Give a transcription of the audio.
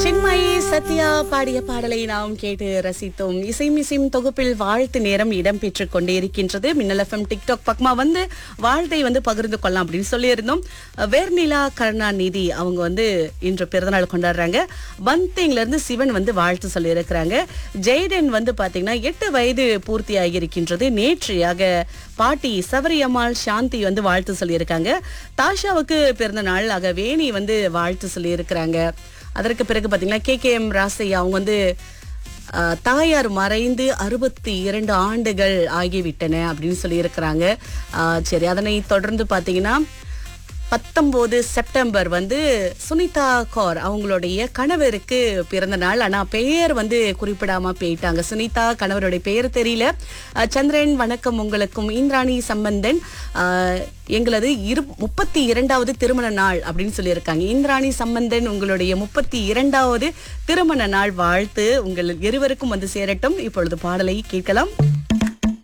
சின்மயி சத்யா பாடிய பாடலை நாம் கேட்டு ரசித்தோம் இசை மிசிம் தொகுப்பில் வாழ்த்து நேரம் இடம்பெற்றுக் கொண்டே இருக்கின்றது மின்னல் எஃப்எம் டிக்டாக் பக்கமா வந்து வாழ்த்தை வந்து பகிர்ந்து கொள்ளலாம் அப்படின்னு சொல்லியிருந்தோம் வேர்நிலா கருணாநிதி அவங்க வந்து இன்று பிறந்தநாள் கொண்டாடுறாங்க பந்திங்ல இருந்து சிவன் வந்து வாழ்த்து சொல்லியிருக்கிறாங்க ஜெய்டன் வந்து பாத்தீங்கன்னா எட்டு வயது பூர்த்தி ஆகியிருக்கின்றது நேற்றையாக பாட்டி சபரியம்மாள் சாந்தி வந்து வாழ்த்து சொல்லியிருக்காங்க தாஷாவுக்கு பிறந்த நாள் ஆக வேணி வந்து வாழ்த்து சொல்லியிருக்கிறாங்க அதற்கு பிறகு பாத்தீங்கன்னா கே கே எம் ராசையா அவங்க வந்து ஆஹ், தாயார் மறைந்து அறுபத்தி இரண்டு ஆண்டுகள் ஆகிவிட்டன அப்படின்னு சொல்லியிருக்கிறாங்க ஆஹ், சரி அதனை தொடர்ந்து பாத்தீங்கன்னா பத்தொன்பது செப்டம்பர் வந்து சுனிதா கௌர் அவங்களுடைய கணவருக்கு பிறந்த நாள் ஆனா பெயர் வந்து குறிப்பிடாம போயிட்டாங்க சுனிதா கணவருடைய பெயர் தெரியல அஹ் சந்திரன் வணக்கம் உங்களுக்கும் இந்திராணி சம்பந்தன் அஹ், எங்களது இரு முப்பத்தி இரண்டாவது திருமண நாள் அப்படின்னு சொல்லியிருக்காங்க இந்திராணி சம்பந்தன் உங்களுடைய முப்பத்தி இரண்டாவது திருமண நாள் வாழ்த்து உங்கள் இருவருக்கும் வந்து சேரட்டும் இப்பொழுது பாடலை கேட்கலாம்